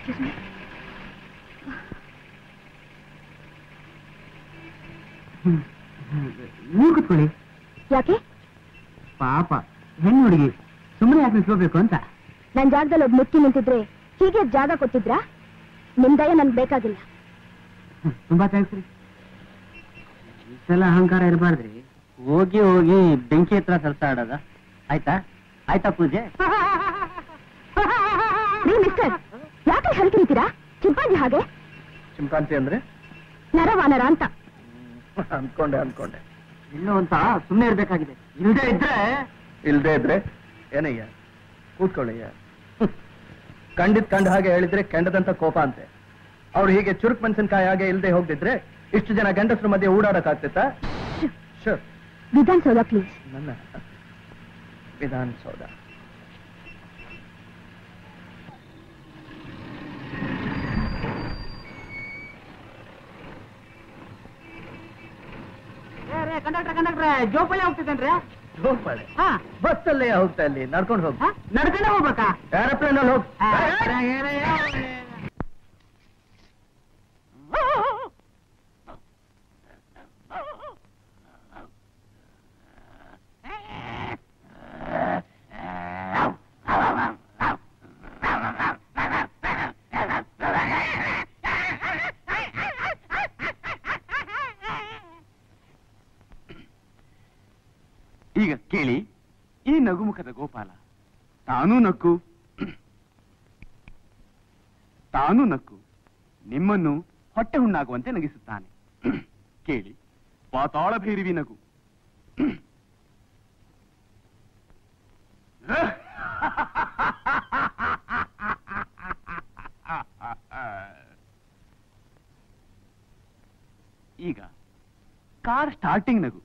Excuse me ನೀವು ಕುತ್ಕೊಳ್ಳಿ ಯಾಕೆ ಪಾಪ ಹೆಣ್ಣು ಹುಡುಗಿ ಸುಮ್ಮನೆ ಯಾಕೆ ನಿಂತ್ಕೋಬೇಕು ಅಂತ ನನ್ ಜಾಗದಲ್ಲಿ ಒಬ್ಬ ಮುಕ್ಕಿ ನಿಂತಿದ್ರೆ ಹೀಗೆ ಜಾಗ ಕೊಟ್ಟಿದ್ರಾ ನಿಮ್ ದಯ ನನ್ಗೆ ಬೇಕಾಗಿಲ್ಲ ಹ್ಮ್, ತುಂಬಾ ಥ್ಯಾಂಕ್ಸ್ ರೀ ಇಷ್ಟೆಲ್ಲ ಅಹಂಕಾರ ಇರಬಾರ್ದ್ರಿ ಹೋಗಿ ಹೋಗಿ ಬೆಂಕಿ ಹತ್ರ ಸಲ್ಸ ಆಡೋದ ಆಯ್ತಾ ಆಯ್ತಾ ಪೂಜೆ ರೀ ಮಿಸ್ಟರ್ ಯಾಕೆ ಹಲ್ಕಿ ನಿಂತೀರಾ ಚಿಂಪಾಂಜಿ ಹಾಗೆ ಚಿಂಪಾಂಜಿ ಅಂದ್ರೆ ನರವಾನರ ಅಂತ ಅನ್ಕೊಂಡೆ ಅನ್ಕೊಂಡೆ ಇನ್ನು ಅಂತ ಸುಮ್ಮನೆ ಇರ್ಬೇಕಾಗಿದೆ ಇಲ್ಲದೆ ಇದ್ರೆ ಇಲ್ದೇ ಇದ್ರೆ ಏನಯ್ಯ ಕೂತ್ಕೊಳ್ಳಯ್ಯ ಕಂಡಿದ್ ಕಂಡ ಹಾಗೆ ಹೇಳಿದ್ರೆ ಕೆಂಡದಂತ ಕೋಪ ಅಂತೆ ಅವ್ರು ಹೀಗೆ ಚುರುಕ್ ಮೆಣಸಿನ್ಕಾಯಿ ಹಾಗೆ ಇಲ್ದೆ ಹೋಗ್ದಿದ್ರೆ ಇಷ್ಟು ಜನ ಗಂಡಸ್ರ ಮಧ್ಯೆ ಓಡಾಡಕ್ ಆಗ್ತಿತ್ತಾ ಶೂರ್ ವಿಧಾನಸೌಧ ಪ್ಲೀಸ್ ನನ್ನ ವಿಧಾನಸೌಧ ಕಂಡಕ್ಟರ್ ಕಂಡಕ್ಟ್ರೆ ಜೋಪಾಳಿ ಹೋಗ್ತಿದ್ದೇನ್ರಿ ಹೋಗ್ಬೇಡ ಹಾ ಬಸ್ಸಲ್ಲೇ ಹೋಗ್ತಾ ಇಲ್ಲಿ ನಡ್ಕೊಂಡು ಹೋಗ್ ಹಾ? ನಡ್ಕೊಂಡೆ ಹೋಗ್ಬೇಕಾ ಏರೋಪ್ಲೇನ್ ಅಲ್ಲಿ ಹೋಗ್ ಆ, ಏ, ಏ, ಏ, ಏ, ಏ. ಈಗ ಕೇಳಿ ಈ ನಗುಮುಖದ ಗೋಪಾಲ ತಾನೂ ನಕ್ಕು ತಾನೂ ನಕ್ಕು ನಿಮ್ಮನ್ನು ಹೊಟ್ಟೆ ಹುಣ್ಣಾಗುವಂತೆ ನಗಿಸುತ್ತಾನೆ ಕೇಳಿ ಪಾತಾಳ ಭೈರವಿ ನಗು ಈಗ ಕಾರ್ ಸ್ಟಾರ್ಟಿಂಗ್ ನಗು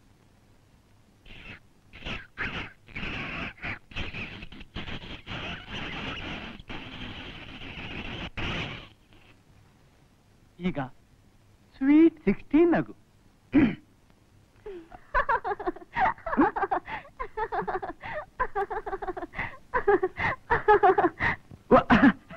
ಈಗ ಸ್ವೀಟ್ ಸಿಕ್ಸ್ಟೀನ್ ನಗು ವ-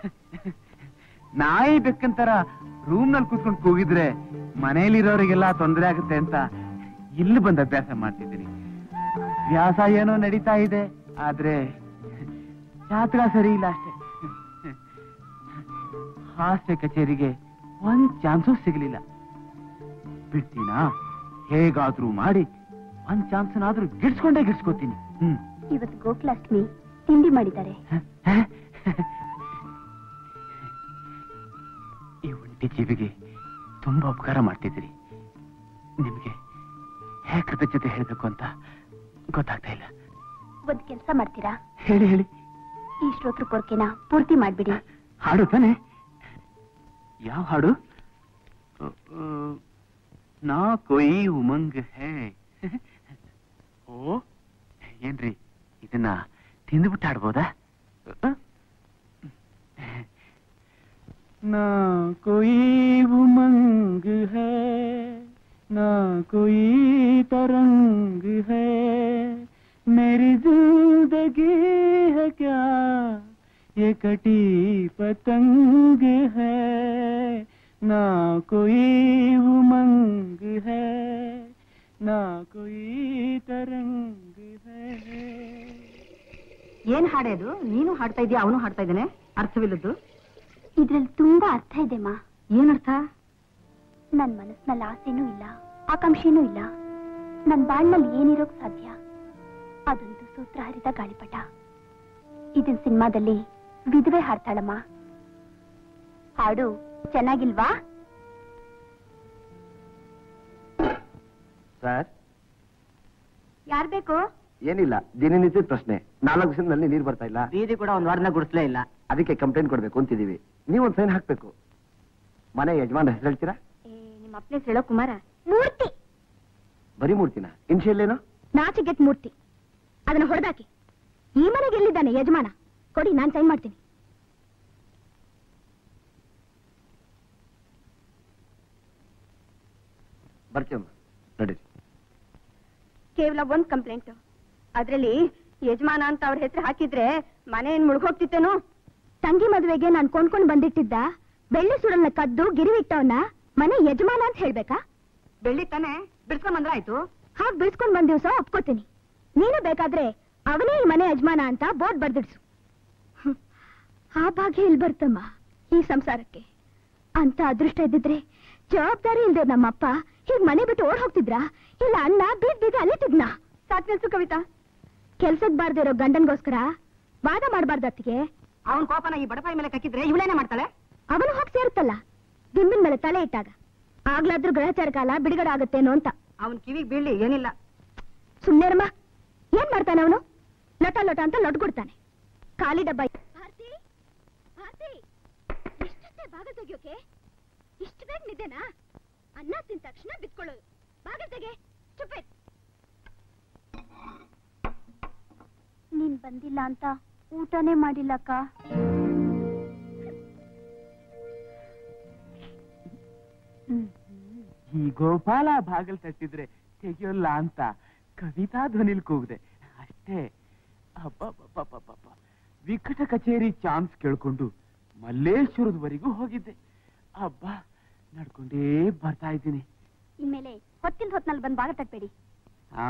ನಾಯಿ ಬೆಕ್ಕಂತರ ರೂಮ್ ನಲ್ಲಿ ಕೂತ್ಕೊಂಡು ಕೂಗಿದ್ರೆ ಮನೆಯಲ್ಲಿರೋರಿಗೆಲ್ಲ ತೊಂದರೆ ಆಗುತ್ತೆ ಅಂತ ಇಲ್ಲಿ ಬಂದು ಅಭ್ಯಾಸ ಮಾಡ್ತಿದ್ದೀನಿ ವ್ಯಾಸ ಏನೋ ನಡೀತಾ ಇದೆ ಆದ್ರೆ ಜಾತಕ ಸರಿ ಇಲ್ಲ ಅಷ್ಟೇ ಹಾಸ್ಯ ಕಚೇರಿಗೆ ಒಂದ್ ಚಾನ್ಸು ಸಿಗ್ಲಿಲ್ಲ ಬಿಡ್ತೀನಾ ಹೇಗಾದ್ರೂ ಮಾಡಿ ಒಂದ್ ಚಾನ್ಸ್ನಾದ್ರೂ ಗಿಡ್ಸ್ಕೊಂಡೇ ಗಿಡ್ಸ್ಕೊತೀನಿ ಹ್ಮ್ ಇವತ್ತು ಗೋಕುಲಾಷ್ಟಮಿ ತಿಂಡಿ ಮಾಡಿದ್ದಾರೆ ಈ ಒಂಟಿ ಜೀವಿಗೆ ತುಂಬಾ ಉಪಕಾರ ಮಾಡ್ತಿದ್ದೀರಿ ನಿಮಗೆ ಹೇಗೆ ಕೃತಜ್ಞತೆ ಹೇಳ್ಬೇಕು ಅಂತ ಗೊತ್ತಾಗ್ತಾ ಇಲ್ಲ ಒಂದ್ ಕೆಲಸ ಮಾಡ್ತೀರಾ ಹೇಳಿ ಹೇಳಿ ಈ ಶ್ರೋತೃ ಕೊರ್ಕೆನ ಪೂರ್ತಿ ಮಾಡ್ಬಿಡಿ ಹಾಡು ತಾನೆ ಯಾವ ಹಾಡು ನಾ ಕೊಯ್ ಉಮಂಗ್ ಹೇ ಓ ಏನ್ರಿ ಇದನ್ನ ತಿಂದ್ಬಿಟ್ಟು ಆಡ್ಬೋದಾ ನಾ ಕೊಯ್ ಉಮಂಗ್ ಹೇ ನಾ ಕೊಯ್ ತರಂಗ್ ಹೇ मेरी जिंदगी है क्या ये कटी पतंग है ना कोई उमंग है ना कोई तरंग है ಏನ್ ಹಾಡೆ ಅದು ನೀನು ಹಾಡ್ತಾ ಇದೀಯ ಅವನು ಹಾಡ್ತಾ ಇದ್ದಾನೆ ಅರ್ಥವಿಲ್ಲದ್ದು ಇದ್ರಲ್ಲಿ ತುಂಬಾ ಅರ್ಥ ಇದೆ ಮಾ ಏನರ್ಥ ನನ್ ಮನಸ್ಸಿನಲ್ಲಿ ಆಸೆನೂ ಇಲ್ಲ ಆಕಾಂಕ್ಷೆನೂ ಇಲ್ಲ ನನ್ ಬಾಳ್ನಲ್ಲಿ ಏನಿರೋಕ್ ಸಾಧ್ಯ ಅದೊಂದು ಸೂತ್ರ ಹರಿದ ಗಾಳಿಪಟ ಇದನ್ ಸಿನಿಮಾದಲ್ಲಿ ವಿಧವೆ ಹಾಡ್ತಾಳಮ್ಮ ಹಾಡು ಚೆನ್ನಾಗಿಲ್ವಾ ಸರ್ ಯಾರ್ ಬೇಕು ಏನಿಲ್ಲ ದಿನನಿತ್ಯದ ಪ್ರಶ್ನೆ ನಾಲ್ಕು ದಿನದಲ್ಲಿ ನೀರು ಬರ್ತಾ ಇಲ್ಲ ಬೀದಿ ಕೂಡ ಒಂದ್ ವಾರನ ಗುಡಿಸ್ಲೇ ಇಲ್ಲ ಅದಕ್ಕೆ ಕಂಪ್ಲೇಂಟ್ ಕೊಡ್ಬೇಕು ಅಂತಿದೀವಿ ನೀವು ಒಂದು ಸೈನ್ ಹಾಕ್ಬೇಕು ಮನೆ ಯಜಮಾನ ಹೆಸರು ಹೇಳ್ತೀರಾ ನಿಮ್ಮ ಅಪ್ಪನೇ ಹೇಳೋ ಕುಮಾರ ಮೂರ್ತಿ ಬರೀ ಮೂರ್ತಿನ ಇನ್ಶಿಯಲ್ ಏನು ನಾಚಿಗೆಟ್ ಮೂರ್ತಿ ಅದನ್ನ ಹೊಡೆದಾಕಿ ಈ ಮನೆಗೆ ಎಲ್ಲಿದ್ದಾನೆ ಯಜಮಾನ ಕೊಡಿ ನಾನ್ ಸೈನ್ ಮಾಡ್ತೀನಿ ಬರ್ತೀವಮ್ಮ ನಡೀರಿ ಕೇವಲ ಒಂದ್ ಕಂಪ್ಲೇಂಟ್ ಅದ್ರಲ್ಲಿ ಯಜಮಾನ ಅಂತ ಅವ್ರ ಹೆಸರು ಹಾಕಿದ್ರೆ ಮನೆ ಏನ್ ಮುಳುಗೋಗ್ತಿತ್ತೇನೋ ತಂಗಿ ಮದುವೆಗೆ ನಾನ್ ಕೊಂಡ್ಕೊಂಡ್ ಬಂದಿಟ್ಟಿದ್ದ ಬೆಳ್ಳಿ ಸುಡಲ್ನ ಕದ್ದು ಗಿರಿವಿಟ್ಟವನ್ನ ಮನೆ ಯಜಮಾನ ಅಂತ ಹೇಳ್ಬೇಕಾ ಬೆಳ್ಳಿ ತಾನೆ ಬಿಡ್ಸ್ಕೊಂಡ್ ಬಂದ್ರ ಆಯ್ತು ಹಾಗ್ ಬಿಡ್ಸ್ಕೊಂಡ್ ಬಂದ್ ದಿವ್ಸ ಒಪ್ಕೋತೀನಿ ನೀನು ಬೇಕಾದ್ರೆ ಅವನೇ ಈ ಮನೆ ಯಜಮಾನ ಅಂತ ಬೋರ್ಡ್ ಬರ್ದಿಡ್ಸು ಹ್ಮ್. ಆ ಭಾಗ್ಯ ಇಲ್ ಬರ್ತಮ್ಮ ಈ ಸಂಸಾರಕ್ಕೆ ಅಂತ ಅದೃಷ್ಟ ಇದ್ದಿದ್ರೆ ಜವಾಬ್ದಾರಿ ಇಲ್ದೆ ನಮ್ಮಪ್ಪ ಹೀಗ್ ಮನೆ ಬಿಟ್ಟು ಓಡ್ ಹೋಗ್ತಿದ್ರಾ ಇಲ್ಲ ಅಣ್ಣ ಬೀದ್ ಬೀಗ ಅಲ್ಲಿತಿದ್ನ ಸಾಕ್ ನಿಲ್ಸು ಕವಿತಾ ಕೆಲ್ಸಕ್ ಬಾರ್ದಿರೋ ಗಂಡನ್ಗೋಸ್ಕರ ವಾದ ಮಾಡ್ಬಾರ್ದು ಅತ್ತಿಗೆ ಅವನ್ ಕೋಪನ ಈ ಬಡಪಾಯಿ ಮೇಲೆ ಕಕ್ಕಿದ್ರೆ ಇವಳೇನೆ ಮಾಡ್ತಾಳೆ ಅವನು ಹೋಗಿ ಸೇರುತ್ತಲ್ಲ ದಿಂಬಿನ ಮೇಲೆ ತಲೆ ಇಟ್ಟಾಗ ಆಗ್ಲಾದ್ರೂ ಗ್ರಹಚಾರ ಕಾಲ ಬಿಡುಗಡೆ ಆಗುತ್ತೇನೋ ಅಂತ ಅವನ್ ಕಿವಿಗ್ ಬೀಳ್ಲಿ ಏನಿಲ್ಲ ಸುಮ್ನೆರಮ್ಮ ಏನ್ ಮಾಡ್ತಾನೆ ಅವನು ಲಟ ಲಟ ಅಂತ ಲೊಟ್ಕೊಡ್ತಾನೆ ಖಾಲಿ ಡಬ್ಬ ಭಾರತಿ ಭಾರತಿ ಎಷ್ಟೊತ್ತೆ ಬಾಗಿಲು ತೆಗಿಯೋಕೆ ಇಷ್ಟು ಬೇಗ ನಿದ್ದೆನಾ ಅನ್ನ ತಿಂದ ತಕ್ಷಣ ಬಿತ್ಕೊಳ್ಳೋದು ಬಾಗಿಲು ತೆಗೆ ಚುಪ್ಪೆ ನೀನ್ ಬಂದಿಲ್ಲ ಅಂತ ಊಟನೇ ಮಾಡಿಲ್ಲಕ್ಕ ಈ ಗೋಪಾಲ ಬಾಗಿಲು ತಟ್ಟಿದ್ರೆ ತೆಗಿಯೋಲ್ಲ ಅಂತ ಕವಿತಾ ಧ್ವನಿಲ್ ಕೂಗಿದೆ ಅಷ್ಟೇ ಅಬ್ಬಬ್ಬಬ್ಬಬ್ಬಬ್ಬ. ವಿಕಟ ಕಚೇರಿ ಚಾನ್ಸ್ ಕೇಳ್ಕೊಂಡು ಮಲ್ಲೇಶ್ವರದವರೆಗೂ ಹೋಗಿದ್ದೆ ಅಬ್ಬ ನಡ್ಕೊಂಡೇ ಬರ್ತಾ ಇದ್ದೀನಿ ಇನ್ಮೇಲೆ ಹೊತ್ತಿನ ಹೊತ್ನಲ್ಲಿ ಬಂದ್ ಬಾಗಿಲು ತಟ್ಬೇಡಿ ಆ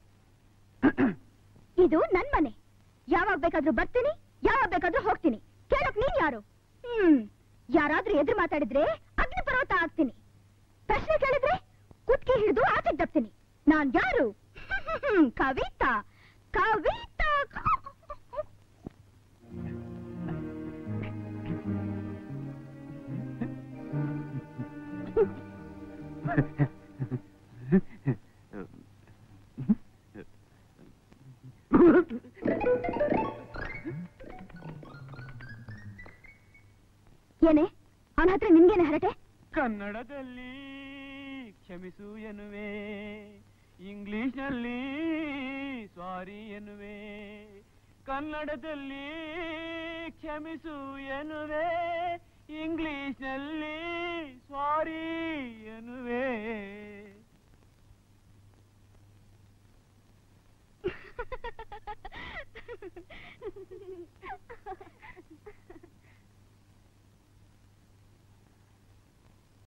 ಇದು ನನ್ ಮನೆ ಯಾವಾಗ ಬೇಕಾದ್ರೂ ಬರ್ತೀನಿ ಯಾವಾಗ ಬೇಕಾದ್ರೂ ಹೋಗ್ತೀನಿ ಕೇಳಕ್ ನೀನ್ ಯಾರು ಹ್ಮ್ ಯಾರಾದ್ರೂ ಎದುರು ಮಾತಾಡಿದ್ರೆ ಅಗ್ನಿ ಪರ್ವತ ಆಗ್ತೀನಿ ಪ್ರಶ್ನೆ ಕೇಳಿದ್ರೆ ಕುತ್ಕೆ ಹಿಡಿದು ಆಚೆ ದಪ್ತೀನಿ ನಾನ್ ಯಾರು ಹ್ಮ್, ಕವಿತಾ ಕವಿತಾ ಏನೇ ಅವನ ಹತ್ರ ನಿನ್ಗೇನೆ ಹರಟೆ ಕನ್ನಡದಲ್ಲಿ ಕ್ಷಮಿಸು ಎನ್ನುವೆ ಇಂಗ್ಲಿಷ್ನಲ್ಲಿ ಸಾರಿ ಎನ್ನುವೆ ಕನ್ನಡದಲ್ಲಿ ಕ್ಷಮಿಸು ಎನ್ನುವೆ ಇಂಗ್ಲಿಷ್ನಲ್ಲಿ ಸಾರಿ ಎನ್ನುವೆ